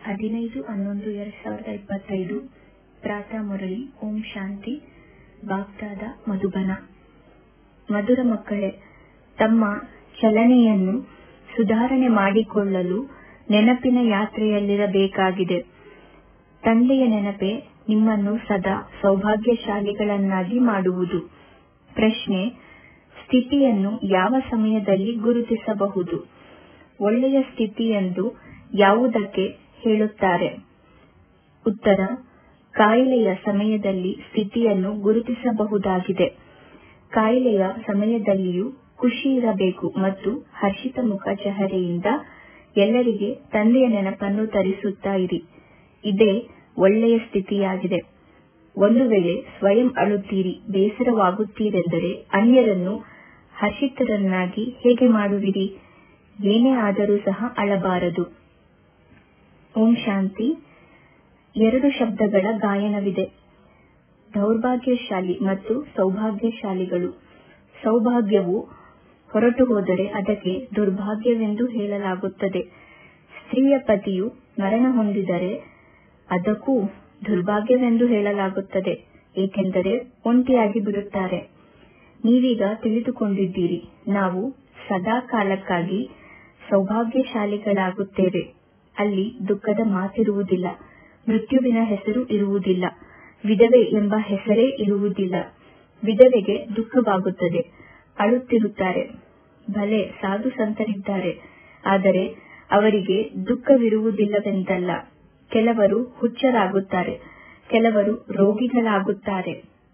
ಹದಿನೈದು ಹನ್ನೊಂದು ಎರಡ್ ಸಾವಿರದ ಇಪ್ಪತ್ತೈದು ಪ್ರಾತಃ ಮುರಳಿ ಓಂ ಶಾಂತಿ ಬಾಗ್ದಾದ ಮಧುಬನ ಮಧುರ ಮಕ್ಕಳೇ ತಮ್ಮ ಚಲನೆಯನ್ನು ಸುಧಾರಣೆ ಮಾಡಿಕೊಳ್ಳಲು ನೆನಪಿನ ಯಾತ್ರೆಯಲ್ಲಿರಬೇಕಾಗಿದೆ ತಂದೆಯ ನೆನಪೇ ನಿಮ್ಮನ್ನು ಸದಾ ಸೌಭಾಗ್ಯಶಾಲಿಗಳನ್ನಾಗಿ ಮಾಡುವುದು ಪ್ರಶ್ನೆ ಸ್ಥಿತಿಯನ್ನು ಯಾವ ಸಮಯದಲ್ಲಿ ಗುರುತಿಸಬಹುದು ಒಳ್ಳೆಯ ಸ್ಥಿತಿಯೆಂದು ಯಾವುದಕ್ಕೆ ಹೇಳುತ್ತಾರೆ ಉತ್ತರ ಕಾಯಿಲೆಯ ಸಮಯದಲ್ಲಿ ಸ್ಥಿತಿಯನ್ನು ಗುರುತಿಸಬಹುದಾಗಿದೆ ಕಾಯಿಲೆಯ ಸಮಯದಲ್ಲಿಯೂ ಖುಷಿ ಇರಬೇಕು ಮತ್ತು ಹರ್ಷಿತ ಮುಖ ಚೆಹರೆಯಿಂದ ಎಲ್ಲರಿಗೆ ತಂದೆಯ ನೆನಪನ್ನು ತರಿಸುತ್ತಾ ಇರಿ ಇದೇ ಒಳ್ಳೆಯ ಸ್ಥಿತಿಯಾಗಿದೆ ಒಂದು ವೇಳೆ ಸ್ವಯಂ ಅಳುತ್ತೀರಿ ಬೇಸರವಾಗುತ್ತೀರೆಂದರೆ ಅನ್ಯರನ್ನು ಹರ್ಷಿತರನ್ನಾಗಿ ಹೇಗೆ ಮಾಡುವಿರಿ ಏನೇ ಆದರೂ ಸಹ ಅಳಬಾರದು ಓಂ ಶಾಂತಿ ಎರಡು ಶಬ್ದಗಳ ಗಾಯನವಿದೆ ದೌರ್ಭಾಗ್ಯಶಾಲಿ ಮತ್ತು ಸೌಭಾಗ್ಯಶಾಲಿಗಳು ಸೌಭಾಗ್ಯವು ಹೊರಟು ಹೋದರೆ ಅದಕ್ಕೆ ದುರ್ಭಾಗ್ಯವೆಂದು ಹೇಳಲಾಗುತ್ತದೆ ಸ್ತ್ರೀಯ ಪತಿಯು ಮರಣ ಹೊಂದಿದರೆ ಅದಕ್ಕೂ ದುರ್ಭಾಗ್ಯವೆಂದು ಹೇಳಲಾಗುತ್ತದೆ ಏಕೆಂದರೆ ಒಂಟಿಯಾಗಿ ಬಿಡುತ್ತಾರೆ ನೀವೀಗ ತಿಳಿದುಕೊಂಡಿದ್ದೀರಿ ನಾವು ಸದಾ ಕಾಲಕ್ಕಾಗಿ ಸೌಭಾಗ್ಯಶಾಲಿಗಳಾಗುತ್ತೇವೆ ಅಲ್ಲಿ ದುಃಖದ ಮಾತಿರುವುದಿಲ್ಲ ಮೃತ್ಯುವಿನ ಹೆಸರು ಇರುವುದಿಲ್ಲ ವಿಧವೆ ಎಂಬ ಹೆಸರೇ ಇರುವುದಿಲ್ಲ ವಿಧವೆಗೆ ದುಃಖವಾಗುತ್ತದೆ ಅಳುತ್ತಿರುತ್ತಾರೆ ಭಲೆ ಸಾಧು ಸಂತರಿದ್ದಾರೆ ಆದರೆ ಅವರಿಗೆ ದುಃಖವಿರುವುದಿಲ್ಲವೆಂದಲ್ಲ ಕೆಲವರು ಹುಚ್ಚರಾಗುತ್ತಾರೆ ಕೆಲವರು ರೋಗಿಗಳಾಗುತ್ತಾರೆ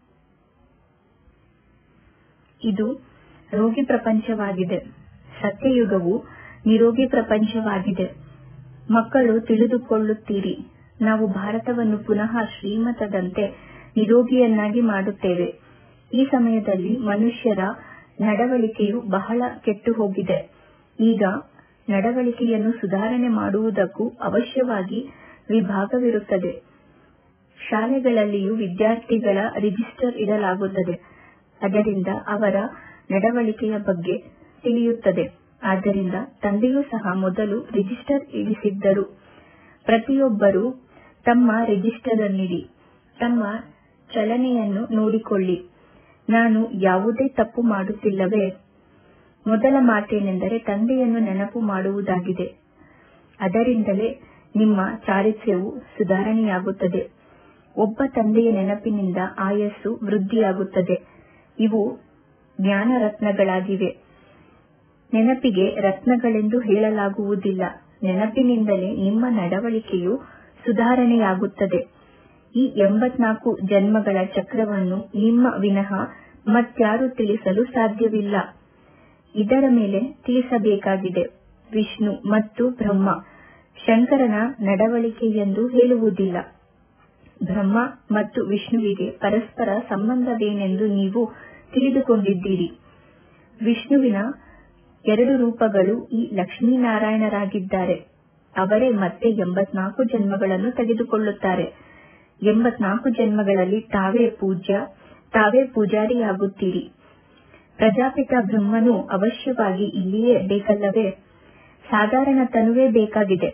ಇದು ರೋಗಿ ಪ್ರಪಂಚವಾಗಿದೆ ಸತ್ಯಯುಗವು ನಿರೋಗಿ ಪ್ರಪಂಚವಾಗಿದೆ ಮಕ್ಕಳು ತಿಳಿದುಕೊಳ್ಳುತ್ತೀರಿ ನಾವು ಭಾರತವನ್ನು ಪುನಃ ಶ್ರೀಮತದಂತೆ ನಿರೋಗಿಯನ್ನಾಗಿ ಮಾಡುತ್ತೇವೆ ಈ ಸಮಯದಲ್ಲಿ ಮನುಷ್ಯರ ನಡವಳಿಕೆಯು ಬಹಳ ಕೆಟ್ಟು ಹೋಗಿದೆ ಈಗ ನಡವಳಿಕೆಯನ್ನು ಸುಧಾರಣೆ ಮಾಡುವುದಕ್ಕೂ ಅವಶ್ಯವಾಗಿ ವಿಭಾಗವಿರುತ್ತದೆ ಶಾಲೆಗಳಲ್ಲಿಯೂ ವಿದ್ಯಾರ್ಥಿಗಳ ರಿಜಿಸ್ಟರ್ ಇಡಲಾಗುತ್ತದೆ ಅದರಿಂದ ಅವರ ನಡವಳಿಕೆಯ ಬಗ್ಗೆ ತಿಳಿಯುತ್ತದೆ ಆದ್ದರಿಂದ ತಂದೆಯೂ ಸಹ ಮೊದಲು ರಿಜಿಸ್ಟರ್ ಇಡಿಸಿದ್ದರು ಪ್ರತಿಯೊಬ್ಬರೂ ತಮ್ಮ ರಿಜಿಸ್ಟರ್ ಅನ್ನಿಡಿ ತಮ್ಮ ಚಲನೆಯನ್ನು ನೋಡಿಕೊಳ್ಳಿ ನಾನು ಯಾವುದೇ ತಪ್ಪು ಮಾಡುತ್ತಿಲ್ಲವೇ ಮೊದಲ ಮಾತೇನೆಂದರೆ ತಂದೆಯನ್ನು ನೆನಪು ಮಾಡುವುದಾಗಿದೆ ಅದರಿಂದಲೇ ನಿಮ್ಮ ಚಾರಿತ್ರ್ಯವು ಸುಧಾರಣೆಯಾಗುತ್ತದೆ ಒಬ್ಬ ತಂದೆಯ ನೆನಪಿನಿಂದ ಆಯಸ್ಸು ವೃದ್ಧಿಯಾಗುತ್ತದೆ ಇವು ಜ್ಞಾನ ರತ್ನಗಳಾಗಿವೆ ನೆನಪಿಗೆ ರತ್ನಗಳೆಂದು ಹೇಳಲಾಗುವುದಿಲ್ಲ ನೆನಪಿನಿಂದಲೇ ನಿಮ್ಮ ನಡವಳಿಕೆಯು ಸುಧಾರಣೆಯಾಗುತ್ತದೆ ಈ ಎಂಬತ್ನಾಲ್ಕು ಜನ್ಮಗಳ ಚಕ್ರವನ್ನು ನಿಮ್ಮ ವಿನಃ ಮತ್ಯಾರು ತಿಳಿಸಲು ಸಾಧ್ಯವಿಲ್ಲ ಇದರ ಮೇಲೆ ತಿಳಿಸಬೇಕಾಗಿದೆ ವಿಷ್ಣು ಮತ್ತು ಬ್ರಹ್ಮ ಶಂಕರನ ನಡವಳಿಕೆ ಎಂದು ಹೇಳುವುದಿಲ್ಲ ಬ್ರಹ್ಮ ಮತ್ತು ವಿಷ್ಣುವಿಗೆ ಪರಸ್ಪರ ಸಂಬಂಧವೇನೆಂದು ನೀವು ತಿಳಿದುಕೊಂಡಿದ್ದೀರಿ ವಿಷ್ಣುವಿನ ಎರಡು ರೂಪಗಳು ಈ ಲಕ್ಷ್ಮೀನಾರಾಯಣರಾಗಿದ್ದಾರೆ ಅವರೇ ಮತ್ತೆ ಎಂಬತ್ನಾಲ್ಕು ಜನ್ಮಗಳನ್ನು ತೆಗೆದುಕೊಳ್ಳುತ್ತಾರೆ ಎಂಬತ್ನಾಲ್ಕು ಜನ್ಮಗಳಲ್ಲಿ ತಾವೇ ಪೂಜ್ಯ ತಾವೇ ಪೂಜಾರಿಯಾಗುತ್ತೀರಿ ಪ್ರಜಾಪಿತ ಬ್ರಹ್ಮನು ಅವಶ್ಯವಾಗಿ ಇಲ್ಲಿಯೇ ಬೇಕಲ್ಲವೇ ಸಾಧಾರಣ ತನುವೇ ಬೇಕಾಗಿದೆ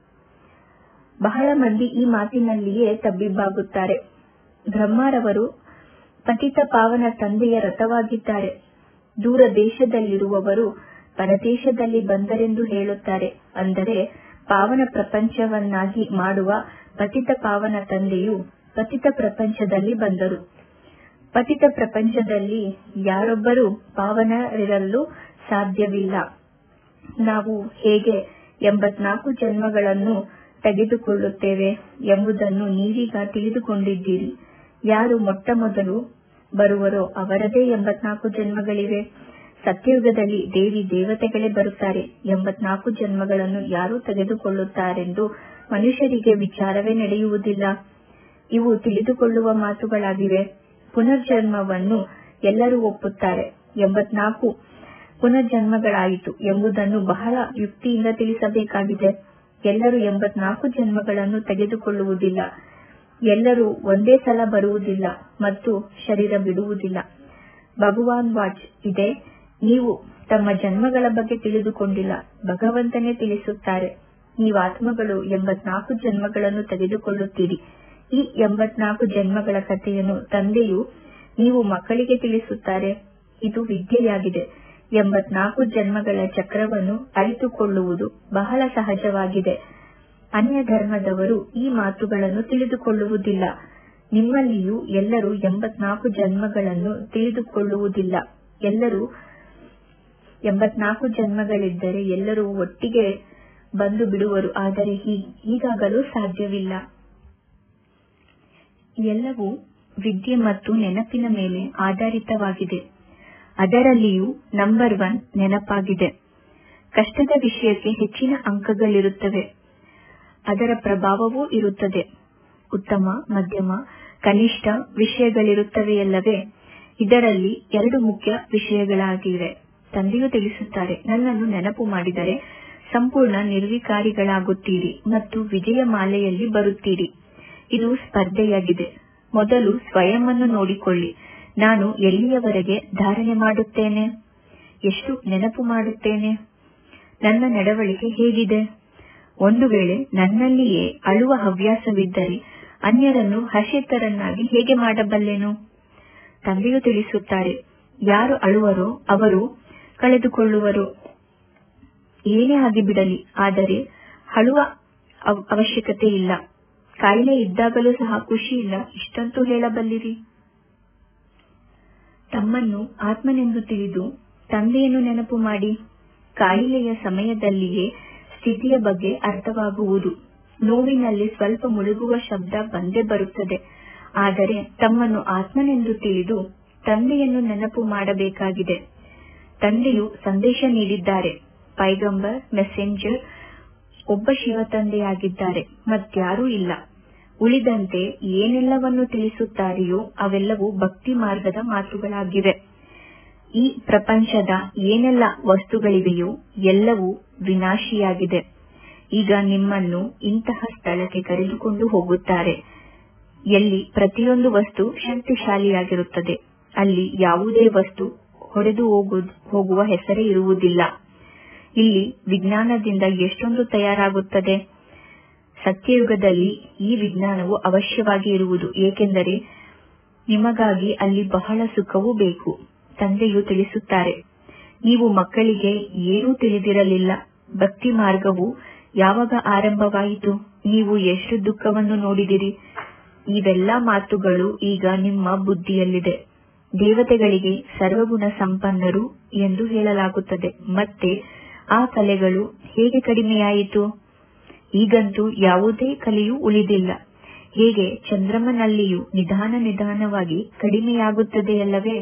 ಬಹಳ ಮಂದಿ ಈ ಮಾತಿನಲ್ಲಿಯೇ ತಬ್ಬಿಬ್ಬಾಗುತ್ತಾರೆ ಬ್ರಹ್ಮರವರು ಪತಿತ ಪಾವನ ತಂದೆಯ ರಥವಾಗಿದ್ದಾರೆ ದೂರ ದೇಶದಲ್ಲಿರುವವರು ಪರದೇಶದಲ್ಲಿ ಬಂದರೆಂದು ಹೇಳುತ್ತಾರೆ ಅಂದರೆ ಪಾವನ ಪ್ರಪಂಚವನ್ನಾಗಿ ಮಾಡುವ ಪತಿತ ಪಾವನ ತಂದೆಯು ಪತಿತ ಪ್ರಪಂಚದಲ್ಲಿ ಬಂದರು ಪತಿತ ಪ್ರಪಂಚದಲ್ಲಿ ಯಾರೊಬ್ಬರೂ ಪಾವನರಿರಲು ಸಾಧ್ಯವಿಲ್ಲ ನಾವು ಹೇಗೆ ಎಂಬತ್ನಾಲ್ಕು ಜನ್ಮಗಳನ್ನು ತೆಗೆದುಕೊಳ್ಳುತ್ತೇವೆ ಎಂಬುದನ್ನು ನೀವೀಗ ತಿಳಿದುಕೊಂಡಿದ್ದೀರಿ ಯಾರು ಮೊಟ್ಟ ಮೊದಲು ಬರುವರೋ ಅವರದೇ ಎಂಬತ್ನಾಲ್ಕು ಜನ್ಮಗಳಿವೆ ಸತ್ಯಯುಗದಲ್ಲಿ ದೇವಿ ದೇವತೆಗಳೇ ಬರುತ್ತಾರೆ ಎಂಬತ್ನಾಲ್ಕು ಜನ್ಮಗಳನ್ನು ಯಾರು ತೆಗೆದುಕೊಳ್ಳುತ್ತಾರೆಂದು ಮನುಷ್ಯರಿಗೆ ವಿಚಾರವೇ ನಡೆಯುವುದಿಲ್ಲ ಇವು ತಿಳಿದುಕೊಳ್ಳುವ ಮಾತುಗಳಾಗಿವೆ ಪುನರ್ಜನ್ಮವನ್ನು ಎಲ್ಲರೂ ಒಪ್ಪುತ್ತಾರೆ ಎಂಬತ್ನಾಲ್ಕು ಪುನರ್ಜನ್ಮಗಳಾಯಿತು ಎಂಬುದನ್ನು ಬಹಳ ಯುಕ್ತಿಯಿಂದ ತಿಳಿಸಬೇಕಾಗಿದೆ ಎಲ್ಲರೂ ಎಂಬತ್ನಾಲ್ಕು ಜನ್ಮಗಳನ್ನು ತೆಗೆದುಕೊಳ್ಳುವುದಿಲ್ಲ ಎಲ್ಲರೂ ಒಂದೇ ಸಲ ಬರುವುದಿಲ್ಲ ಮತ್ತು ಶರೀರ ಬಿಡುವುದಿಲ್ಲ ಭಗವಾನ್ ವಾಚ್ ಇದೆ ನೀವು ತಮ್ಮ ಜನ್ಮಗಳ ಬಗ್ಗೆ ತಿಳಿದುಕೊಂಡಿಲ್ಲ ಭಗವಂತನೇ ತಿಳಿಸುತ್ತಾರೆ ನೀವು ಆತ್ಮಗಳು ಎಂಬತ್ನಾಲ್ಕು ಜನ್ಮಗಳನ್ನು ತೆಗೆದುಕೊಳ್ಳುತ್ತೀರಿ ಈ ಎಂಬತ್ನಾಲ್ಕು ಜನ್ಮಗಳ ಕಥೆಯನ್ನು ತಂದೆಯು ನೀವು ಮಕ್ಕಳಿಗೆ ತಿಳಿಸುತ್ತಾರೆ ಇದು ವಿದ್ಯೆಯಾಗಿದೆ ಎಂಬತ್ನಾಲ್ಕು ಜನ್ಮಗಳ ಚಕ್ರವನ್ನು ಅರಿತುಕೊಳ್ಳುವುದು ಬಹಳ ಸಹಜವಾಗಿದೆ ಅನ್ಯ ಧರ್ಮದವರು ಈ ಮಾತುಗಳನ್ನು ತಿಳಿದುಕೊಳ್ಳುವುದಿಲ್ಲ ನಿಮ್ಮಲ್ಲಿಯೂ ಎಲ್ಲರೂ ಎಂಬತ್ನಾಲ್ಕು ಜನ್ಮಗಳನ್ನು ತಿಳಿದುಕೊಳ್ಳುವುದಿಲ್ಲ ಎಲ್ಲರೂ ಎಂಬತ್ನಾಲ್ಕು ಜನ್ಮಗಳಿದ್ದರೆ ಎಲ್ಲರೂ ಒಟ್ಟಿಗೆ ಬಂದು ಬಿಡುವರು ಆದರೆ ಹೀಗಾಗಲು ಸಾಧ್ಯವಿಲ್ಲ ಎಲ್ಲವೂ ವಿದ್ಯೆ ಮತ್ತು ನೆನಪಿನ ಮೇಲೆ ಆಧಾರಿತವಾಗಿದೆ ಅದರಲ್ಲಿಯೂ ನಂಬರ್ ಒನ್ ನೆನಪಾಗಿದೆ ಕಷ್ಟದ ವಿಷಯಕ್ಕೆ ಹೆಚ್ಚಿನ ಅಂಕಗಳಿರುತ್ತವೆ ಅದರ ಪ್ರಭಾವವೂ ಇರುತ್ತದೆ ಉತ್ತಮ ಮಧ್ಯಮ ಕನಿಷ್ಠ ವಿಷಯಗಳಿರುತ್ತವೆಯಲ್ಲವೇ ಇದರಲ್ಲಿ ಎರಡು ಮುಖ್ಯ ವಿಷಯಗಳಾಗಿವೆ ತಂದೆಯು ತಿಳಿಸುತ್ತಾರೆ ನನ್ನನ್ನು ನೆನಪು ಮಾಡಿದರೆ ಸಂಪೂರ್ಣ ನಿರ್ವಿಕಾರಿಗಳಾಗುತ್ತೀರಿ ಮತ್ತು ವಿಜಯ ಮಾಲೆಯಲ್ಲಿ ಬರುತ್ತೀರಿ ಇದು ಸ್ಪರ್ಧೆಯಾಗಿದೆ ಮೊದಲು ಸ್ವಯಂವನ್ನು ನೋಡಿಕೊಳ್ಳಿ ನಾನು ಎಲ್ಲಿಯವರೆಗೆ ಧಾರಣೆ ಮಾಡುತ್ತೇನೆ ಎಷ್ಟು ನೆನಪು ಮಾಡುತ್ತೇನೆ ನನ್ನ ನಡವಳಿಕೆ ಹೇಗಿದೆ ಒಂದು ವೇಳೆ ನನ್ನಲ್ಲಿಯೇ ಅಳುವ ಹವ್ಯಾಸವಿದ್ದರೆ ಅನ್ಯರನ್ನು ಹರ್ಷಿತರನ್ನಾಗಿ ಹೇಗೆ ಮಾಡಬಲ್ಲೆನು ತಂದೆಯು ತಿಳಿಸುತ್ತಾರೆ ಯಾರು ಅಳುವರೋ ಅವರು ಕಳೆದುಕೊಳ್ಳುವರು ಏನೇ ಆಗಿಬಿಡಲಿ ಆದರೆ ಅಳುವ ಅವಶ್ಯಕತೆ ಇಲ್ಲ ಕಾಯಿಲೆ ಇದ್ದಾಗಲೂ ಸಹ ಖುಷಿ ಇಲ್ಲ ಇಷ್ಟಂತೂ ಹೇಳಬಲ್ಲಿರಿ ತಮ್ಮನ್ನು ಆತ್ಮನೆಂದು ತಿಳಿದು ತಂದೆಯನ್ನು ನೆನಪು ಮಾಡಿ ಕಾಯಿಲೆಯ ಸಮಯದಲ್ಲಿಯೇ ಸ್ಥಿತಿಯ ಬಗ್ಗೆ ಅರ್ಥವಾಗುವುದು ನೋವಿನಲ್ಲಿ ಸ್ವಲ್ಪ ಮುಳುಗುವ ಶಬ್ದ ಬಂದೇ ಬರುತ್ತದೆ ಆದರೆ ತಮ್ಮನ್ನು ಆತ್ಮನೆಂದು ತಿಳಿದು ತಂದೆಯನ್ನು ನೆನಪು ಮಾಡಬೇಕಾಗಿದೆ ತಂದೆಯು ಸಂದೇಶ ನೀಡಿದ್ದಾರೆ ಪೈಗಂಬರ್ ಮೆಸೆಂಜರ್ ಒಬ್ಬ ಶಿವ ತಂದೆಯಾಗಿದ್ದಾರೆ ಮತ್ಯಾರೂ ಇಲ್ಲ ಉಳಿದಂತೆ ಏನೆಲ್ಲವನ್ನು ತಿಳಿಸುತ್ತಾರೆಯೋ ಅವೆಲ್ಲವೂ ಭಕ್ತಿ ಮಾರ್ಗದ ಮಾತುಗಳಾಗಿವೆ ಈ ಪ್ರಪಂಚದ ಏನೆಲ್ಲ ವಸ್ತುಗಳಿವೆಯೋ ಎಲ್ಲವೂ ವಿನಾಶಿಯಾಗಿದೆ ಈಗ ನಿಮ್ಮನ್ನು ಇಂತಹ ಸ್ಥಳಕ್ಕೆ ಕರೆದುಕೊಂಡು ಹೋಗುತ್ತಾರೆ ಎಲ್ಲಿ ಪ್ರತಿಯೊಂದು ವಸ್ತು ಶಕ್ತಿಶಾಲಿಯಾಗಿರುತ್ತದೆ ಅಲ್ಲಿ ಯಾವುದೇ ವಸ್ತು ಹೊಡೆದು ಹೋಗುವ ಹೆಸರೇ ಇರುವುದಿಲ್ಲ ಇಲ್ಲಿ ವಿಜ್ಞಾನದಿಂದ ಎಷ್ಟೊಂದು ತಯಾರಾಗುತ್ತದೆ ಸತ್ಯಯುಗದಲ್ಲಿ ಈ ವಿಜ್ಞಾನವು ಅವಶ್ಯವಾಗಿ ಇರುವುದು ಏಕೆಂದರೆ ನಿಮಗಾಗಿ ಅಲ್ಲಿ ಬಹಳ ಸುಖವೂ ಬೇಕು ತಂದೆಯು ತಿಳಿಸುತ್ತಾರೆ ನೀವು ಮಕ್ಕಳಿಗೆ ಏನೂ ತಿಳಿದಿರಲಿಲ್ಲ ಭಕ್ತಿ ಮಾರ್ಗವು ಯಾವಾಗ ಆರಂಭವಾಯಿತು ನೀವು ಎಷ್ಟು ದುಃಖವನ್ನು ನೋಡಿದಿರಿ ಇವೆಲ್ಲ ಮಾತುಗಳು ಈಗ ನಿಮ್ಮ ಬುದ್ಧಿಯಲ್ಲಿದೆ ದೇವತೆಗಳಿಗೆ ಸರ್ವಗುಣ ಸಂಪನ್ನರು ಎಂದು ಹೇಳಲಾಗುತ್ತದೆ ಮತ್ತೆ ಆ ಕಲೆಗಳು ಹೇಗೆ ಕಡಿಮೆಯಾಯಿತು ಈಗಂತೂ ಯಾವುದೇ ಕಲೆಯೂ ಉಳಿದಿಲ್ಲ ಹೇಗೆ ಚಂದ್ರಮನಲ್ಲಿಯೂ ನಿಧಾನ ನಿಧಾನವಾಗಿ ಕಡಿಮೆಯಾಗುತ್ತದೆಯಲ್ಲವೇ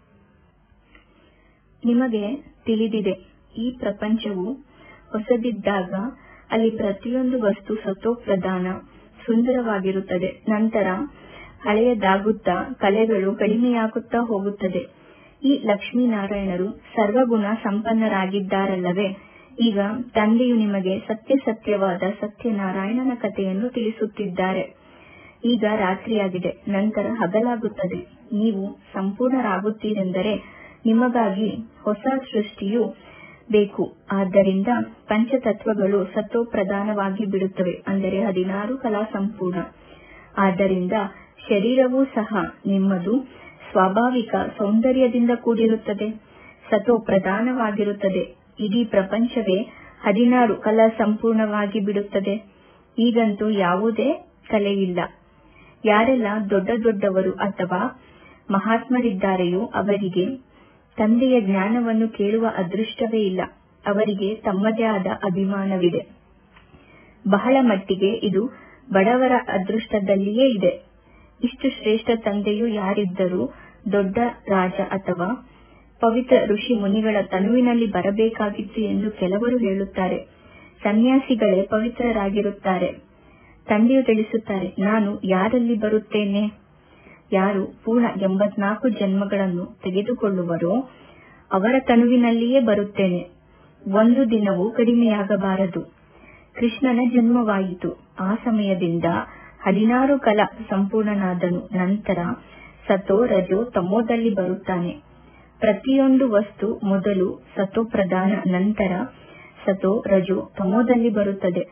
ನಿಮಗೆ ತಿಳಿದಿದೆ ಈ ಪ್ರಪಂಚವು ಹೊಸದಿದ್ದಾಗ ಅಲ್ಲಿ ಪ್ರತಿಯೊಂದು ವಸ್ತು ಸತೋಪ್ರಧಾನ ಸುಂದರವಾಗಿರುತ್ತದೆ ನಂತರ ಹಳೆಯದಾಗುತ್ತಾ ಕಲೆಗಳು ಕಡಿಮೆಯಾಗುತ್ತಾ ಹೋಗುತ್ತದೆ ಈ ಲಕ್ಷ್ಮೀನಾರಾಯಣರು ಸರ್ವಗುಣ ಸಂಪನ್ನರಾಗಿದ್ದಾರಲ್ಲವೇ ಈಗ ತಂದೆಯು ನಿಮಗೆ ಸತ್ಯ ಸತ್ಯವಾದ ಸತ್ಯನಾರಾಯಣನ ಕಥೆಯನ್ನು ತಿಳಿಸುತ್ತಿದ್ದಾರೆ ಈಗ ರಾತ್ರಿಯಾಗಿದೆ ನಂತರ ಹಗಲಾಗುತ್ತದೆ ನೀವು ಸಂಪೂರ್ಣರಾಗುತ್ತೀರೆಂದರೆ ನಿಮಗಾಗಿ ಹೊಸ ಸೃಷ್ಟಿಯು ಬೇಕು ಆದ್ದರಿಂದ ಪಂಚತತ್ವಗಳು ಸತೋ ಪ್ರಧಾನವಾಗಿ ಬಿಡುತ್ತವೆ ಅಂದರೆ ಹದಿನಾರು ಕಲಾ ಸಂಪೂರ್ಣ ಆದ್ದರಿಂದ ಶರೀರವೂ ಸಹ ನಿಮ್ಮದು ಸ್ವಾಭಾವಿಕ ಸೌಂದರ್ಯದಿಂದ ಕೂಡಿರುತ್ತದೆ ಸತೋ ಪ್ರಧಾನವಾಗಿರುತ್ತದೆ ಇಡೀ ಪ್ರಪಂಚವೇ ಹದಿನಾರು ಕಲಾ ಸಂಪೂರ್ಣವಾಗಿ ಬಿಡುತ್ತದೆ ಈಗಂತೂ ಯಾವುದೇ ಕಲೆಯಿಲ್ಲ ಯಾರೆಲ್ಲ ದೊಡ್ಡ ದೊಡ್ಡವರು ಅಥವಾ ಮಹಾತ್ಮರಿದ್ದಾರೆಯೋ ಅವರಿಗೆ ತಂದೆಯ ಜ್ಞಾನವನ್ನು ಕೇಳುವ ಅದೃಷ್ಟವೇ ಇಲ್ಲ ಅವರಿಗೆ ತಮ್ಮದೇ ಆದ ಅಭಿಮಾನವಿದೆ ಬಹಳ ಮಟ್ಟಿಗೆ ಇದು ಬಡವರ ಅದೃಷ್ಟದಲ್ಲಿಯೇ ಇದೆ ಇಷ್ಟು ಶ್ರೇಷ್ಠ ತಂದೆಯು ಯಾರಿದ್ದರೂ ದೊಡ್ಡ ರಾಜ ಅಥವಾ ಪವಿತ್ರ ಋಷಿ ಮುನಿಗಳ ತನುವಿನಲ್ಲಿ ಬರಬೇಕಾಗಿತ್ತು ಎಂದು ಕೆಲವರು ಹೇಳುತ್ತಾರೆ ಸನ್ಯಾಸಿಗಳೇ ಪವಿತ್ರರಾಗಿರುತ್ತಾರೆ ತಂದೆಯು ತಿಳಿಸುತ್ತಾರೆ ನಾನು ಯಾರಲ್ಲಿ ಬರುತ್ತೇನೆ ಯಾರು ಪೂರ್ಣ ಎಂಬತ್ನಾಲ್ಕು ಜನ್ಮಗಳನ್ನು ತೆಗೆದುಕೊಳ್ಳುವರೋ ಅವರ ತನುವಿನಲ್ಲಿಯೇ ಬರುತ್ತೇನೆ ಒಂದು ದಿನವೂ ಕಡಿಮೆಯಾಗಬಾರದು ಕೃಷ್ಣನ ಜನ್ಮವಾಯಿತು ಆ ಸಮಯದಿಂದ ಹದಿನಾರು ಕಲ ಸಂಪೂರ್ಣನಾದನು ನಂತರ ಸತೋ ರಜೋ ತಮೋದಲ್ಲಿ ಬರುತ್ತಾನೆ ಪ್ರತಿಯೊಂದು ವಸ್ತು ಮೊದಲು ಸತೋ ಪ್ರಧಾನ ನಂತರ ಸತೋ ರಜೋ ತಮೋದಲ್ಲಿ ಬರುತ್ತದೆ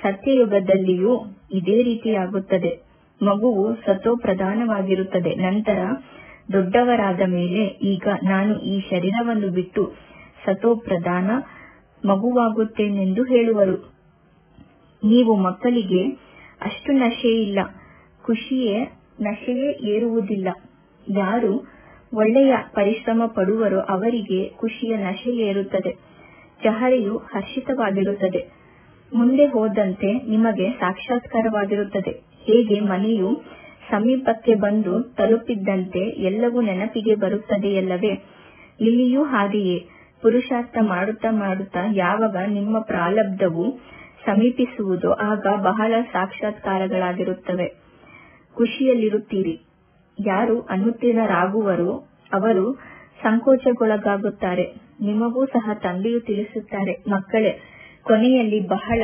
ಸತ್ಯಯುಗದಲ್ಲಿಯೂ ಇದೇ ರೀತಿಯಾಗುತ್ತದೆ ಮಗುವು ಸತೋ ಪ್ರಧಾನವಾಗಿರುತ್ತದೆ ನಂತರ ದೊಡ್ಡವರಾದ ಮೇಲೆ ಈಗ ನಾನು ಈ ಶರೀರವನ್ನು ಬಿಟ್ಟು ಸತೋ ಪ್ರಧಾನ ಮಗುವಾಗುತ್ತೇನೆಂದು ಹೇಳುವರು ನೀವು ಮಕ್ಕಳಿಗೆ ಅಷ್ಟು ನಶೆಯಿಲ್ಲ ಖುಷಿಯೇ ನಶೆಯೇ ಏರುವುದಿಲ್ಲ ಯಾರು ಒಳ್ಳೆಯ ಪರಿಶ್ರಮ ಪಡುವರೋ ಅವರಿಗೆ ಖುಷಿಯ ನಶೆ ಏರುತ್ತದೆ ಚಹರೆಯು ಹರ್ಷಿತವಾಗಿರುತ್ತದೆ ಮುಂದೆ ಹೋದಂತೆ ನಿಮಗೆ ಸಾಕ್ಷಾತ್ಕಾರವಾಗಿರುತ್ತದೆ ಹೇಗೆ ಮನೆಯು ಸಮೀಪಕ್ಕೆ ಬಂದು ತಲುಪಿದ್ದಂತೆ ಎಲ್ಲವೂ ನೆನಪಿಗೆ ಬರುತ್ತದೆಯಲ್ಲವೇ ಇಲ್ಲಿಯೂ ಹಾಗೆಯೇ ಪುರುಷಾರ್ಥ ಮಾಡುತ್ತಾ ಮಾಡುತ್ತಾ ಯಾವಾಗ ನಿಮ್ಮ ಪ್ರಾರಬ್ಧವು ಸಮೀಪಿಸುವುದೋ ಆಗ ಬಹಳ ಸಾಕ್ಷಾತ್ಕಾರಗಳಾಗಿರುತ್ತವೆ ಖುಷಿಯಲ್ಲಿರುತ್ತೀರಿ ಯಾರು ಅನುತ್ತೀರ್ಣರಾಗುವರೋ ಅವರು ಸಂಕೋಚಗೊಳಗಾಗುತ್ತಾರೆ ನಿಮಗೂ ಸಹ ತಂದೆಯು ತಿಳಿಸುತ್ತಾರೆ ಮಕ್ಕಳೇ ಕೊನೆಯಲ್ಲಿ ಬಹಳ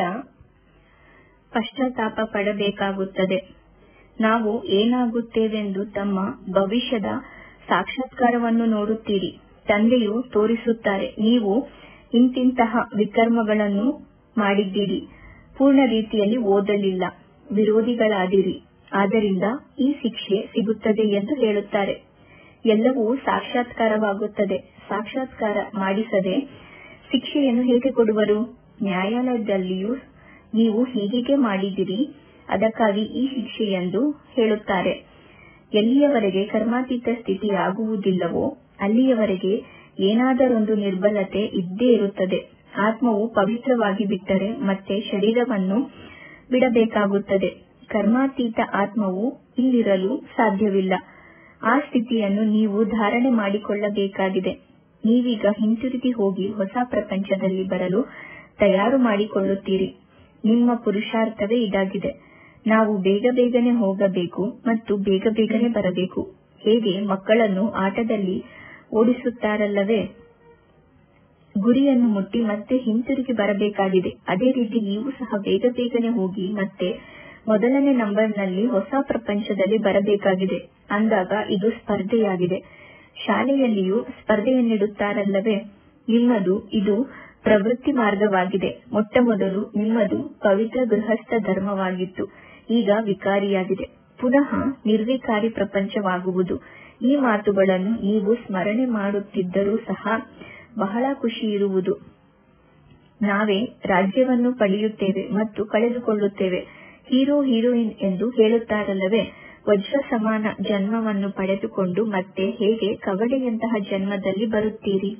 ಪಶ್ಚಾತ್ತಾಪ ಪಡಬೇಕಾಗುತ್ತದೆ ನಾವು ಏನಾಗುತ್ತೇವೆಂದು ತಮ್ಮ ಭವಿಷ್ಯದ ಸಾಕ್ಷಾತ್ಕಾರವನ್ನು ನೋಡುತ್ತೀರಿ ತಂದೆಯು ತೋರಿಸುತ್ತಾರೆ ನೀವು ಇಂತಿಂತಹ ವಿಕರ್ಮಗಳನ್ನು ಮಾಡಿದ್ದೀರಿ ಪೂರ್ಣ ರೀತಿಯಲ್ಲಿ ಓದಲಿಲ್ಲ ವಿರೋಧಿಗಳಾದಿರಿ ಆದ್ದರಿಂದ ಈ ಶಿಕ್ಷೆ ಸಿಗುತ್ತದೆ ಎಂದು ಹೇಳುತ್ತಾರೆ ಎಲ್ಲವೂ ಸಾಕ್ಷಾತ್ಕಾರವಾಗುತ್ತದೆ ಸಾಕ್ಷಾತ್ಕಾರ ಮಾಡಿಸದೆ ಶಿಕ್ಷೆಯನ್ನು ಹೇಗೆ ಕೊಡುವರು ನ್ಯಾಯಾಲಯದಲ್ಲಿಯೂ ನೀವು ಹೀಗೆ ಮಾಡಿದಿರಿ ಅದಕ್ಕಾಗಿ ಈ ಶಿಕ್ಷೆ ಎಂದು ಹೇಳುತ್ತಾರೆ ಎಲ್ಲಿಯವರೆಗೆ ಕರ್ಮಾತೀತ ಸ್ಥಿತಿ ಆಗುವುದಿಲ್ಲವೋ ಅಲ್ಲಿಯವರೆಗೆ ಏನಾದರೊಂದು ನಿರ್ಬಲತೆ ಇದ್ದೇ ಇರುತ್ತದೆ ಆತ್ಮವು ಪವಿತ್ರವಾಗಿ ಬಿಟ್ಟರೆ ಮತ್ತೆ ಶರೀರವನ್ನು ಬಿಡಬೇಕಾಗುತ್ತದೆ ಕರ್ಮಾತೀತ ಆತ್ಮವು ಇಲ್ಲಿರಲು ಸಾಧ್ಯವಿಲ್ಲ ಆ ಸ್ಥಿತಿಯನ್ನು ನೀವು ಧಾರಣೆ ಮಾಡಿಕೊಳ್ಳಬೇಕಾಗಿದೆ ನೀವೀಗ ಹಿಂತಿರುಗಿ ಹೋಗಿ ಹೊಸ ಪ್ರಪಂಚದಲ್ಲಿ ಬರಲು ತಯಾರು ಮಾಡಿಕೊಳ್ಳುತ್ತೀರಿ ನಿಮ್ಮ ಪುರುಷಾರ್ಥವೇ ಇದಾಗಿದೆ ನಾವು ಬೇಗ ಬೇಗನೆ ಹೋಗಬೇಕು ಮತ್ತು ಬೇಗ ಬೇಗನೆ ಬರಬೇಕು ಹೇಗೆ ಮಕ್ಕಳನ್ನು ಆಟದಲ್ಲಿ ಓಡಿಸುತ್ತಾರಲ್ಲವೇ ಗುರಿಯನ್ನು ಮುಟ್ಟಿ ಮತ್ತೆ ಹಿಂತಿರುಗಿ ಬರಬೇಕಾಗಿದೆ ಅದೇ ರೀತಿ ನೀವು ಸಹ ಬೇಗ ಬೇಗನೆ ಹೋಗಿ ಮತ್ತೆ ಮೊದಲನೇ ನಂಬರ್ನಲ್ಲಿ ಹೊಸ ಪ್ರಪಂಚದಲ್ಲಿ ಬರಬೇಕಾಗಿದೆ ಅಂದಾಗ ಇದು ಸ್ಪರ್ಧೆಯಾಗಿದೆ ಶಾಲೆಯಲ್ಲಿಯೂ ಸ್ಪರ್ಧೆಯನ್ನಿಡುತ್ತಾರಲ್ಲವೇ ನಿಮ್ಮದು ಇದು ಪ್ರವೃತ್ತಿ ಮಾರ್ಗವಾಗಿದೆ ಮೊಟ್ಟ ಮೊದಲು ನಿಮ್ಮದು ಪವಿತ್ರ ಗೃಹಸ್ಥ ಧರ್ಮವಾಗಿತ್ತು ಈಗ ವಿಕಾರಿಯಾಗಿದೆ ಪುನಃ ನಿರ್ವಿಕಾರಿ ಪ್ರಪಂಚವಾಗುವುದು ಈ ಮಾತುಗಳನ್ನು ನೀವು ಸ್ಮರಣೆ ಮಾಡುತ್ತಿದ್ದರೂ ಸಹ ಬಹಳ ಖುಷಿ ಇರುವುದು ನಾವೇ ರಾಜ್ಯವನ್ನು ಪಡೆಯುತ್ತೇವೆ ಮತ್ತು ಕಳೆದುಕೊಳ್ಳುತ್ತೇವೆ ಹೀರೋ ಹೀರೋಯಿನ್ ಎಂದು ಹೇಳುತ್ತಾರಲ್ಲವೇ ವಜ್ರ ಸಮಾನ ಜನ್ಮವನ್ನು ಪಡೆದುಕೊಂಡು ಮತ್ತೆ ಹೇಗೆ ಕವಡೆಯಂತಹ ಜನ್ಮದಲ್ಲಿ ಬರುತ್ತೀರಿ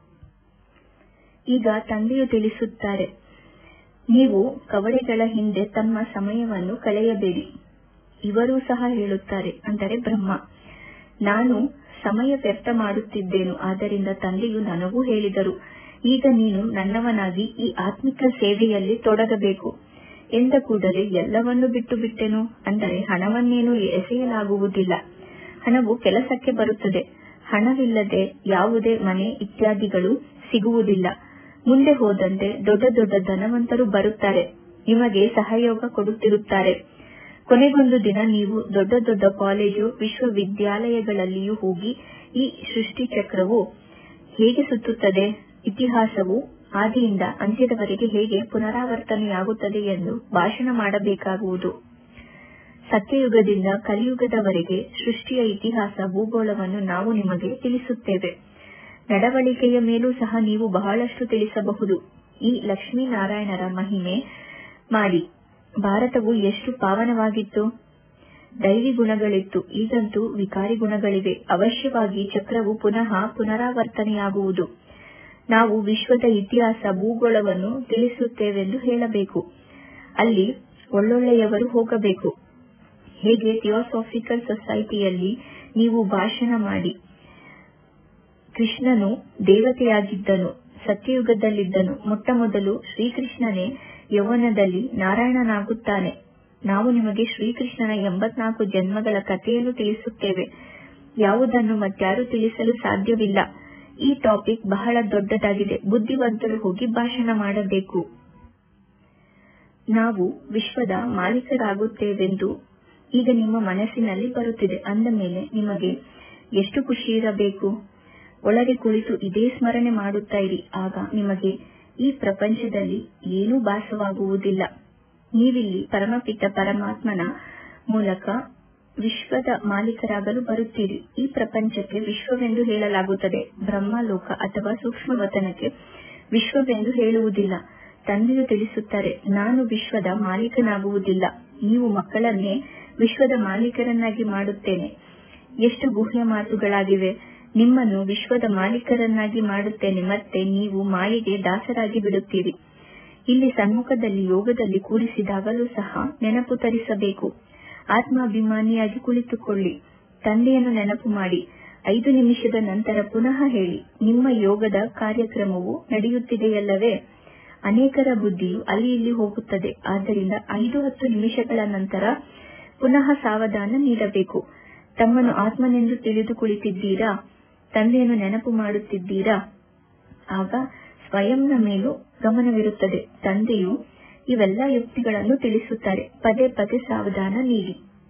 ಈಗ ತಂದೆಯು ತಿಳಿಸುತ್ತಾರೆ ನೀವು ಕವಡೆಗಳ ಹಿಂದೆ ತಮ್ಮ ಸಮಯವನ್ನು ಕಳೆಯಬೇಡಿ ಇವರೂ ಸಹ ಹೇಳುತ್ತಾರೆ ಅಂದರೆ ಬ್ರಹ್ಮ ನಾನು ಸಮಯ ವ್ಯರ್ಥ ಮಾಡುತ್ತಿದ್ದೇನು ಆದ್ದರಿಂದ ತಂದೆಯು ನನಗೂ ಹೇಳಿದರು ಈಗ ನೀನು ನನ್ನವನಾಗಿ ಈ ಆತ್ಮಿಕ ಸೇವೆಯಲ್ಲಿ ತೊಡಗಬೇಕು ಎಂದ ಕೂಡಲೇ ಎಲ್ಲವನ್ನೂ ಬಿಟ್ಟು ಬಿಟ್ಟೆನು ಅಂದರೆ ಹಣವನ್ನೇನು ಎಸೆಯಲಾಗುವುದಿಲ್ಲ ಹಣವು ಕೆಲಸಕ್ಕೆ ಬರುತ್ತದೆ ಹಣವಿಲ್ಲದೆ ಯಾವುದೇ ಮನೆ ಇತ್ಯಾದಿಗಳು ಸಿಗುವುದಿಲ್ಲ ಮುಂದೆ ಹೋದಂತೆ ದೊಡ್ಡ ದೊಡ್ಡ ಧನವಂತರು ಬರುತ್ತಾರೆ ನಿಮಗೆ ಸಹಯೋಗ ಕೊಡುತ್ತಿರುತ್ತಾರೆ ಕೊನೆಗೊಂದು ದಿನ ನೀವು ದೊಡ್ಡ ದೊಡ್ಡ ಕಾಲೇಜು ವಿಶ್ವವಿದ್ಯಾಲಯಗಳಲ್ಲಿಯೂ ಹೋಗಿ ಈ ಸೃಷ್ಟಿ ಚಕ್ರವು ಹೇಗೆ ಸುತ್ತುತ್ತದೆ ಇತಿಹಾಸವು ಆದಿಯಿಂದ ಅಂತ್ಯದವರೆಗೆ ಹೇಗೆ ಪುನರಾವರ್ತನೆಯಾಗುತ್ತದೆ ಎಂದು ಭಾಷಣ ಮಾಡಬೇಕಾಗುವುದು ಸತ್ಯಯುಗದಿಂದ ಕಲಿಯುಗದವರೆಗೆ ಸೃಷ್ಟಿಯ ಇತಿಹಾಸ ಭೂಗೋಳವನ್ನು ನಾವು ನಿಮಗೆ ತಿಳಿಸುತ್ತೇವೆ ನಡವಳಿಕೆಯ ಮೇಲೂ ಸಹ ನೀವು ಬಹಳಷ್ಟು ತಿಳಿಸಬಹುದು ಈ ಲಕ್ಷ್ಮೀನಾರಾಯಣರ ಮಹಿಮೆ ಮಾಡಿ ಭಾರತವು ಎಷ್ಟು ಪಾವನವಾಗಿತ್ತು ದೈವಿ ಗುಣಗಳಿತ್ತು ಈಗಂತೂ ವಿಕಾರಿ ಗುಣಗಳಿವೆ ಅವಶ್ಯವಾಗಿ ಚಕ್ರವು ಪುನಃ ಪುನರಾವರ್ತನೆಯಾಗುವುದು ನಾವು ವಿಶ್ವದ ಇತಿಹಾಸ ಭೂಗೋಳವನ್ನು ತಿಳಿಸುತ್ತೇವೆಂದು ಹೇಳಬೇಕು ಅಲ್ಲಿ ಒಳ್ಳೊಳ್ಳೆಯವರು ಹೋಗಬೇಕು ಹೇಗೆ ಥಿಯೋಸಾಫಿಕಲ್ ಸೊಸೈಟಿಯಲ್ಲಿ ನೀವು ಭಾಷಣ ಮಾಡಿ ಕೃಷ್ಣನು ದೇವತೆಯಾಗಿದ್ದನು ಸತ್ಯಯುಗದಲ್ಲಿದ್ದನು ಮೊಟ್ಟ ಮೊದಲು ಶ್ರೀಕೃಷ್ಣನೇ ಯೌವನದಲ್ಲಿ ನಾರಾಯಣನಾಗುತ್ತಾನೆ ನಾವು ನಿಮಗೆ ಶ್ರೀಕೃಷ್ಣನ ಎಂಬತ್ನಾಲ್ಕು ಜನ್ಮಗಳ ಕಥೆಯನ್ನು ತಿಳಿಸುತ್ತೇವೆ ಯಾವುದನ್ನು ಮತ್ಯಾರು ತಿಳಿಸಲು ಸಾಧ್ಯವಿಲ್ಲ ಈ ಟಾಪಿಕ್ ಬಹಳ ದೊಡ್ಡದಾಗಿದೆ ಬುದ್ಧಿವಂತರು ಹೋಗಿ ಭಾಷಣ ಮಾಡಬೇಕು ನಾವು ವಿಶ್ವದ ಮಾಲೀಕರಾಗುತ್ತೇವೆಂದು ಈಗ ನಿಮ್ಮ ಮನಸ್ಸಿನಲ್ಲಿ ಬರುತ್ತಿದೆ ಅಂದ ಮೇಲೆ ನಿಮಗೆ ಎಷ್ಟು ಖುಷಿ ಇರಬೇಕು ಒಳಗೆ ಕುಳಿತು ಇದೇ ಸ್ಮರಣೆ ಮಾಡುತ್ತಾ ಇರಿ ಆಗ ನಿಮಗೆ ಈ ಪ್ರಪಂಚದಲ್ಲಿ ಏನೂ ಭಾಸವಾಗುವುದಿಲ್ಲ ನೀವಿಲ್ಲಿ ಪರಮಪಿತ ಪರಮಾತ್ಮನ ಮೂಲಕ ವಿಶ್ವದ ಮಾಲೀಕರಾಗಲು ಬರುತ್ತೀರಿ ಈ ಪ್ರಪಂಚಕ್ಕೆ ವಿಶ್ವವೆಂದು ಹೇಳಲಾಗುತ್ತದೆ ಬ್ರಹ್ಮಲೋಕ ಅಥವಾ ಸೂಕ್ಷ್ಮವತನಕ್ಕೆ ವಿಶ್ವವೆಂದು ಹೇಳುವುದಿಲ್ಲ ತಂದೆಯು ತಿಳಿಸುತ್ತಾರೆ ನಾನು ವಿಶ್ವದ ಮಾಲೀಕನಾಗುವುದಿಲ್ಲ ನೀವು ಮಕ್ಕಳನ್ನೇ ವಿಶ್ವದ ಮಾಲೀಕರನ್ನಾಗಿ ಮಾಡುತ್ತೇನೆ ಎಷ್ಟು ಗುಹ್ಯ ಮಾತುಗಳಾಗಿವೆ ನಿಮ್ಮನ್ನು ವಿಶ್ವದ ಮಾಲೀಕರನ್ನಾಗಿ ಮಾಡುತ್ತೇನೆ ಮತ್ತೆ ನೀವು ಮಾಯೆಗೆ ದಾಸರಾಗಿ ಬಿಡುತ್ತೀರಿ ಇಲ್ಲಿ ಸನ್ಮುಖದಲ್ಲಿ ಯೋಗದಲ್ಲಿ ಕೂಡಿಸಿದಾಗಲೂ ಸಹ ನೆನಪು ತರಿಸಬೇಕು ಆತ್ಮಾಭಿಮಾನಿಯಾಗಿ ಕುಳಿತುಕೊಳ್ಳಿ ತಂದೆಯನ್ನು ನೆನಪು ಮಾಡಿ ಐದು ನಿಮಿಷದ ನಂತರ ಪುನಃ ಹೇಳಿ ನಿಮ್ಮ ಯೋಗದ ಕಾರ್ಯಕ್ರಮವು ನಡೆಯುತ್ತಿದೆಯಲ್ಲವೇ ಅನೇಕರ ಬುದ್ಧಿಯು ಅಲ್ಲಿ ಇಲ್ಲಿ ಹೋಗುತ್ತದೆ ಆದ್ದರಿಂದ ಐದು ಹತ್ತು ನಿಮಿಷಗಳ ನಂತರ ಪುನಃ ಸಾವಧಾನ ನೀಡಬೇಕು ತಮ್ಮನ್ನು ಆತ್ಮನೆಂದು ತಿಳಿದು ಕುಳಿತಿದ್ದೀರಾ ತಂದೆಯನ್ನು ನೆನಪು ಮಾಡುತ್ತಿದ್ದೀರಾ ಆಗ ಸ್ವಯಂನ ಮೇಲೂ ಗಮನವಿರುತ್ತದೆ ತಂದೆಯು ಇವೆಲ್ಲ ಯುಕ್ತಿಗಳನ್ನು ತಿಳಿಸುತ್ತಾರೆ ಪದೇ ಪದೇ ಸಾವಧಾನ ನೀಡಿ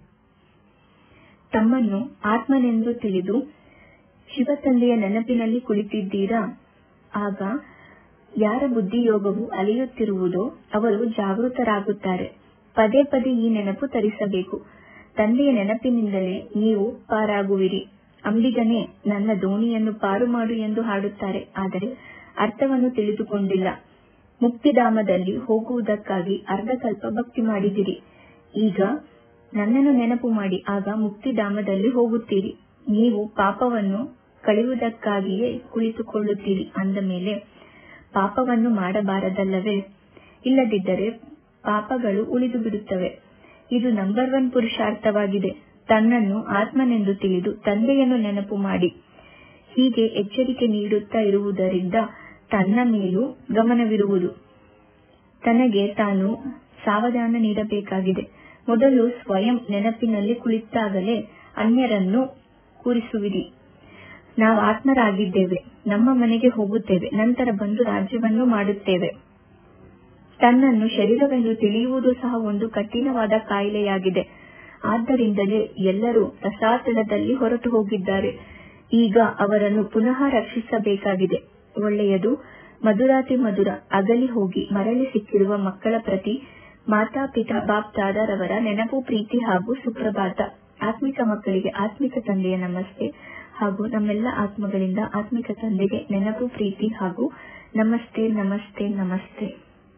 ತಮ್ಮನ್ನು ಆತ್ಮನೆಂದು ತಿಳಿದು ಶಿವತಂದೆಯ ನೆನಪಿನಲ್ಲಿ ಕುಳಿತಿದ್ದೀರಾ ಆಗ ಯಾರ ಬುದ್ಧಿಯೋಗವು ಅಲಿಯುತ್ತಿರುವುದೋ ಅವರು ಜಾಗೃತರಾಗುತ್ತಾರೆ ಪದೇ ಪದೇ ಈ ನೆನಪು ತರಿಸಬೇಕು ತಂದೆಯ ನೆನಪಿನಿಂದಲೇ ನೀವು ಪಾರಾಗುವಿರಿ ಅಂಬಿಗನೇ ನನ್ನ ದೋಣಿಯನ್ನು ಪಾರು ಮಾಡು ಎಂದು ಹಾಡುತ್ತಾರೆ ಆದರೆ ಅರ್ಥವನ್ನು ತಿಳಿದುಕೊಂಡಿಲ್ಲ ಮುಕ್ತಿಧಾಮದಲ್ಲಿ ಹೋಗುವುದಕ್ಕಾಗಿ ಅರ್ಧಕಲ್ಪ ಭಕ್ತಿ ಮಾಡಿದಿರಿ ಈಗ ನನ್ನನ್ನು ನೆನಪು ಮಾಡಿ ಆಗ ಮುಕ್ತಿಧಾಮದಲ್ಲಿ ಹೋಗುತ್ತೀರಿ ನೀವು ಪಾಪವನ್ನು ಕಳೆಯುವುದಕ್ಕಾಗಿಯೇ ಕುಳಿತುಕೊಳ್ಳುತ್ತೀರಿ ಅಂದ ಮೇಲೆ ಪಾಪವನ್ನು ಮಾಡಬಾರದಲ್ಲವೇ ಇಲ್ಲದಿದ್ದರೆ ಪಾಪಗಳು ಉಳಿದು ಬಿಡುತ್ತವೆ ಇದು ನಂಬರ್ ಒನ್ ಪುರುಷಾರ್ಥವಾಗಿದೆ ತನ್ನನ್ನು ಆತ್ಮನೆಂದು ತಿಳಿದು ತಂದೆಯನ್ನು ನೆನಪು ಮಾಡಿ ಹೀಗೆ ಎಚ್ಚರಿಕೆ ನೀಡುತ್ತಾ ಇರುವುದರಿಂದ ತನ್ನ ಮೇಲೂ ಗಮನವಿರುವುದು ತನಗೆ ತಾನು ಸಾವಧಾನ ನೀಡಬೇಕಾಗಿದೆ ಮೊದಲು ಸ್ವಯಂ ನೆನಪಿನಲ್ಲಿ ಕುಳಿತಾಗಲೇ ಅನ್ಯರನ್ನು ಕೂರಿಸುವಿರಿ ನಾವು ಆತ್ಮರಾಗಿದ್ದೇವೆ ನಮ್ಮ ಮನೆಗೆ ಹೋಗುತ್ತೇವೆ ನಂತರ ಬಂದು ರಾಜ್ಯವನ್ನು ಮಾಡುತ್ತೇವೆ ತನ್ನನ್ನು ಶರೀರವೆಂದು ತಿಳಿಯುವುದು ಸಹ ಒಂದು ಕಠಿಣವಾದ ಕಾಯಿಲೆಯಾಗಿದೆ ಆದ್ದರಿಂದಲೇ ಎಲ್ಲರೂ ರಸಾತಳದಲ್ಲಿ ಹೊರಟು ಹೋಗಿದ್ದಾರೆ ಈಗ ಅವರನ್ನು ಪುನಃ ರಕ್ಷಿಸಬೇಕಾಗಿದೆ ಒಳ್ಳೆಯದು ಮಧುರಾತಿ ಮಧುರ ಅಗಲಿ ಹೋಗಿ ಮರಳಿ ಸಿಕ್ಕಿರುವ ಮಕ್ಕಳ ಪ್ರತಿ ಮಾತಾಪಿತಾ ಬಾಪ್ ದಾದಾರವರ ನೆನಪು ಪ್ರೀತಿ ಹಾಗೂ ಸುಪ್ರಭಾತ ಆತ್ಮಿಕ ಮಕ್ಕಳಿಗೆ ಆತ್ಮಿಕ ತಂದೆಯ ನಮಸ್ತೆ ಹಾಗೂ ನಮ್ಮೆಲ್ಲ ಆತ್ಮಗಳಿಂದ ಆತ್ಮಿಕ ತಂದೆಗೆ ನೆನಪು ಪ್ರೀತಿ ಹಾಗೂ ನಮಸ್ತೆ ನಮಸ್ತೆ ನಮಸ್ತೆ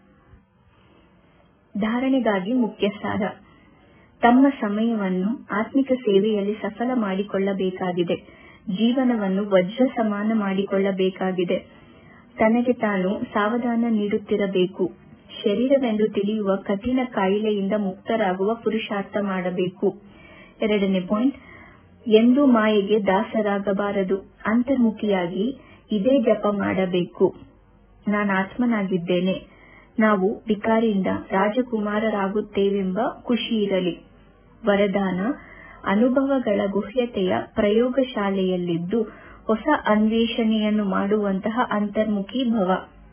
ಧಾರಣೆಗಾಗಿ ಮುಖ್ಯ ಸಾರ ತಮ್ಮ ಸಮಯವನ್ನು ಆತ್ಮಿಕ ಸೇವೆಯಲ್ಲಿ ಸಫಲ ಮಾಡಿಕೊಳ್ಳಬೇಕಾಗಿದೆ ಜೀವನವನ್ನು ವಜ್ರ ಸಮಾನ ಮಾಡಿಕೊಳ್ಳಬೇಕಾಗಿದೆ ತನಗೆ ತಾನು ಸಾವಧಾನ ನೀಡುತ್ತಿರಬೇಕು ಶರೀರವೆಂದು ತಿಳಿಯುವ ಕಠಿಣ ಕಾಯಿಲೆಯಿಂದ ಮುಕ್ತರಾಗುವ ಪುರುಷಾರ್ಥ ಮಾಡಬೇಕು ಎರಡನೇ ಪಾಯಿಂಟ್ ಎಂದು ಮಾಯೆಗೆ ದಾಸರಾಗಬಾರದು ಅಂತರ್ಮುಖಿಯಾಗಿ ಇದೇ ಜಪ ಮಾಡಬೇಕು ನಾನು ಆತ್ಮನಾಗಿದ್ದೇನೆ ನಾವು ವಿಕಾರಿಯಿಂದ ರಾಜಕುಮಾರರಾಗುತ್ತೇವೆಂಬ ಖುಷಿ ಇರಲಿ ವರದಾನ ಅನುಭವಗಳ ಗುಹ್ಯತೆಯ ಪ್ರಯೋಗಶಾಲೆಯಲ್ಲಿದ್ದು ಹೊಸ ಅನ್ವೇಷಣೆಯನ್ನು ಮಾಡುವಂತಹ ಅಂತರ್ಮುಖಿ ಭವ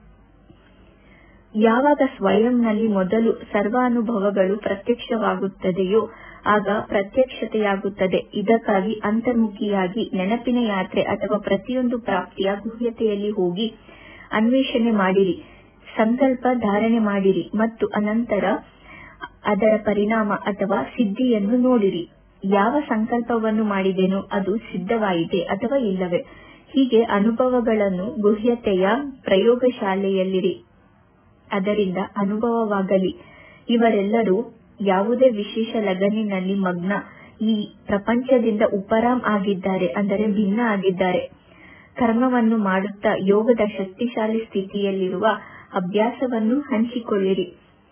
ಯಾವಾಗ ಸ್ವಯಂನಲ್ಲಿ ಮೊದಲು ಸರ್ವಾನುಭವಗಳು ಪ್ರತ್ಯಕ್ಷವಾಗುತ್ತದೆಯೋ ಆಗ ಪ್ರತ್ಯಕ್ಷತೆಯಾಗುತ್ತದೆ ಇದಕ್ಕಾಗಿ ಅಂತರ್ಮುಖಿಯಾಗಿ ನೆನಪಿನ ಯಾತ್ರೆ ಅಥವಾ ಪ್ರತಿಯೊಂದು ಪ್ರಾಪ್ತಿಯ ಗುಹ್ಯತೆಯಲ್ಲಿ ಹೋಗಿ ಅನ್ವೇಷಣೆ ಮಾಡಿರಿ ಸಂಕಲ್ಪ ಧಾರಣೆ ಮಾಡಿರಿ ಮತ್ತು ಅನಂತರ ಅದರ ಪರಿಣಾಮ ಅಥವಾ ಸಿದ್ಧಿಯನ್ನು ನೋಡಿರಿ ಯಾವ ಸಂಕಲ್ಪವನ್ನು ಮಾಡಿದೆನೋ ಅದು ಸಿದ್ಧವಾಯಿತೆ ಅಥವಾ ಇಲ್ಲವೇ ಹೀಗೆ ಅನುಭವಗಳನ್ನು ಗುಹ್ಯತೆಯ ಪ್ರಯೋಗಶಾಲೆಯಲ್ಲಿರಿ ಅದರಿಂದ ಅನುಭವವಾಗಲಿ ಇವರೆಲ್ಲರೂ ಯಾವುದೇ ವಿಶೇಷ ಲಗನಿನಲ್ಲಿ ಮಗ್ನ ಈ ಪ್ರಪಂಚದಿಂದ ಉಪರಾಮ್ ಆಗಿದ್ದಾರೆ ಅಂದರೆ ಭಿನ್ನ ಆಗಿದ್ದಾರೆ ಕರ್ಮವನ್ನು ಮಾಡುತ್ತಾ ಯೋಗದ ಶಕ್ತಿಶಾಲಿ ಸ್ಥಿತಿಯಲ್ಲಿರುವ ಅಭ್ಯಾಸವನ್ನು ಹಂಚಿಕೊಳ್ಳಿರಿ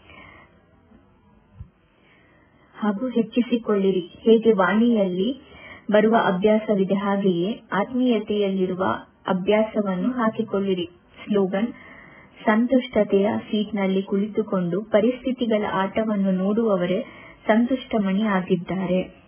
ಹಾಗೂ ಹೆಚ್ಚಿಸಿಕೊಳ್ಳಿರಿ ಹೇಗೆ ವಾಣಿಯಲ್ಲಿ ಬರುವ ಅಭ್ಯಾಸವಿದೆ ಹಾಗೆಯೇ ಆತ್ಮೀಯತೆಯಲ್ಲಿರುವ ಅಭ್ಯಾಸವನ್ನು ಹಾಕಿಕೊಳ್ಳಿರಿ ಸ್ಲೋಗನ್ ಸಂತುಷ್ಟತೆಯ ಸೀಟ್ನಲ್ಲಿ ಕುಳಿತುಕೊಂಡು ಪರಿಸ್ಥಿತಿಗಳ ಆಟವನ್ನು ನೋಡುವವರೇ ಸಂತುಷ್ಟಮಣಿ ಆಗಿದ್ದಾರೆ